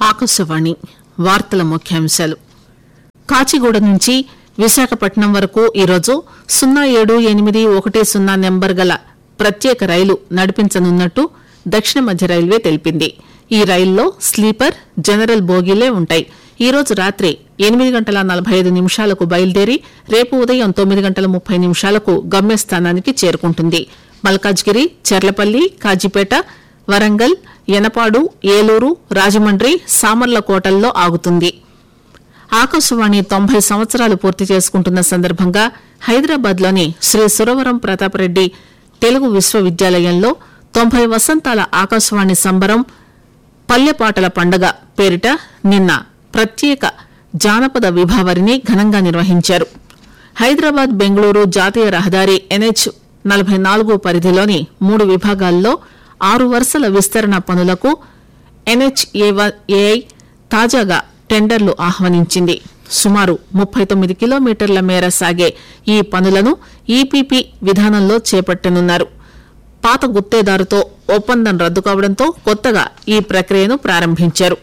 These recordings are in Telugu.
ఆకాశవాణి వార్తల ముఖ్యాంశాలు కాచిగూడ నుంచి విశాఖపట్నం వరకు ఈరోజు సున్నా ఏడు ఎనిమిది ఒకటి సున్నా నెంబర్ గల ప్రత్యేక రైలు నడిపించనున్నట్టు దక్షిణ మధ్య రైల్వే తెలిపింది ఈ రైల్లో స్లీపర్ జనరల్ బోగీలే ఉంటాయి ఈ రోజు రాత్రి ఎనిమిది గంటల నలభై ఐదు నిమిషాలకు బయలుదేరి రేపు ఉదయం తొమ్మిది గంటల ముప్పై నిమిషాలకు గమ్యస్థానానికి చేరుకుంటుంది మల్కాజ్గిరి చెర్లపల్లి కాజీపేట వరంగల్ యనపాడు ఏలూరు రాజమండ్రి సామర్లకోటల్లో ఆగుతుంది ఆకాశవాణి తొంభై సంవత్సరాలు పూర్తి చేసుకుంటున్న సందర్భంగా హైదరాబాద్ లోని శ్రీ సురవరం ప్రతాపరెడ్డి తెలుగు విశ్వవిద్యాలయంలో తొంభై వసంతాల ఆకాశవాణి సంబరం పల్లెపాటల పండగ పేరిట నిన్న ప్రత్యేక జానపద విభావరిని ఘనంగా నిర్వహించారు హైదరాబాద్ బెంగళూరు జాతీయ రహదారి ఎన్హెచ్ నలభై నాలుగు పరిధిలోని మూడు విభాగాల్లో ఆరు వరుసల విస్తరణ పనులకు ఎన్హెచ్ఏఐ తాజాగా టెండర్లు ఆహ్వానించింది సుమారు ముప్పై తొమ్మిది కిలోమీటర్ల మేర సాగే ఈ పనులను ఈపీపీ విధానంలో చేపట్టనున్నారు పాత గుత్తేదారుతో ఒప్పందం రద్దు కావడంతో కొత్తగా ఈ ప్రక్రియను ప్రారంభించారు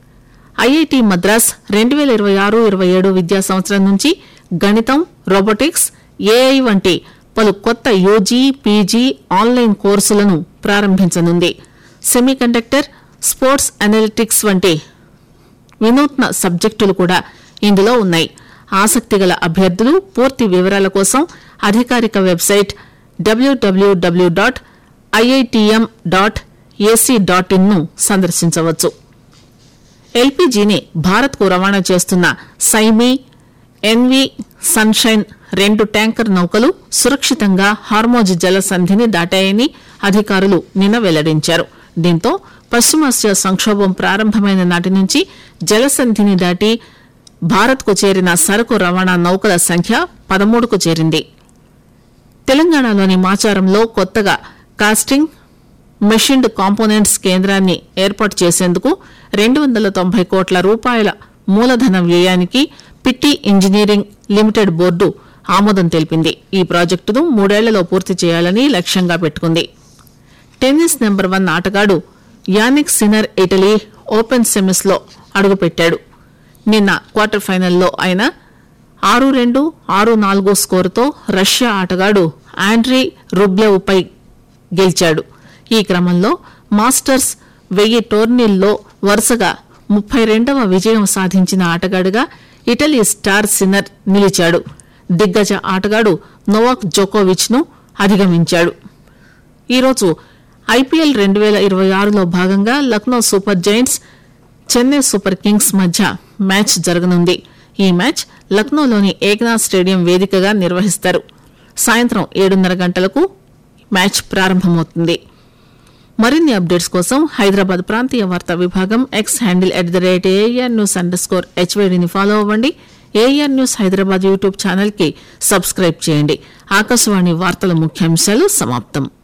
ఐఐటి మద్రాస్ రెండు వేల ఇరవై ఆరు ఇరవై ఏడు విద్యా సంవత్సరం నుంచి గణితం రోబోటిక్స్ ఏఐ వంటి పలు కొత్త యూజీ పీజీ ఆన్లైన్ కోర్సులను ప్రారంభించనుంది సెమీకండక్టర్ స్పోర్ట్స్ అనలిటిక్స్ వంటి వినూత్న సబ్జెక్టులు కూడా ఇందులో ఉన్నాయి ఆసక్తిగల అభ్యర్థులు పూర్తి వివరాల కోసం అధికారిక website W W W dot IITM dot AC dot in ను సందర్శించవచ్చు ఎల్పీజీని భారత్ కు రవాణా చేస్తున్న సైమీ ఎన్వి సన్షైన్ రెండు ట్యాంకర్ నౌకలు సురక్షితంగా హార్మోజ్ జలసంధిని దాటాయని అధికారులు నిన్న వెల్లడించారు దీంతో పశ్చిమాసియా సంక్షోభం ప్రారంభమైన నాటి నుంచి జలసంధిని దాటి భారత్ కు చేరిన సరకు రవాణా నౌకల సంఖ్య పదమూడుకు చేరింది తెలంగాణలోని మాచారంలో కొత్తగా కాస్టింగ్ మెషిన్డ్ కాంపోనెంట్స్ కేంద్రాన్ని ఏర్పాటు చేసేందుకు రెండు వందల తొంభై కోట్ల రూపాయల మూలధన వ్యయానికి పిట్టి ఇంజనీరింగ్ లిమిటెడ్ బోర్డు ఆమోదం తెలిపింది ఈ ప్రాజెక్టును మూడేళ్లలో పూర్తి చేయాలని లక్ష్యంగా పెట్టుకుంది టెన్నిస్ నెంబర్ వన్ ఆటగాడు Jannik Sinner Italy Open semis లో అడుగుపెట్టాడు నిన్న క్వార్టర్ ఫైనల్లో ఆయన ఆరు రెండు ఆరు నాలుగు స్కోరుతో రష్యా ఆటగాడు ఆండ్రీ రుబ్లెవ్ పై గెలిచాడు ఈ క్రమంలో మాస్టర్స్ వెయ్యి టోర్నీల్లో వరుసగా ముప్పై రెండవ విజయం సాధించిన ఆటగాడుగా ఇటలీ స్టార్ సిన్నర్ నిలిచాడు దిగ్గజ ఆటగాడు నోవాక్ జోకోవిచ్ ను అధిగమించాడు ఈరోజు ఐపీఎల్ రెండు వేల ఇరవై ఆరులో భాగంగా Lucknow Super Giants Chennai Super Kings మధ్య మ్యాచ్ జరగనుంది ఈ మ్యాచ్ లక్నోలోని ఏక్నాథ్ స్టేడియం వేదికగా నిర్వహిస్తారు సాయంత్రం ఏడున్నర గంటలకు మ్యాచ్ ప్రారంభమవుతుంది మరిన్ని అప్డేట్స్ కోసం హైదరాబాద్ ప్రాంతీయ వార్తా విభాగం X handle at the rate AIR news under score హెచ్వైడిని ఫాలో అవ్వండి AIR news Hyderabad YouTube channel కి సబ్స్క్రైబ్ చేయండి ఆకాశవాణి వార్తల ముఖ్యాంశాలు సమాప్తం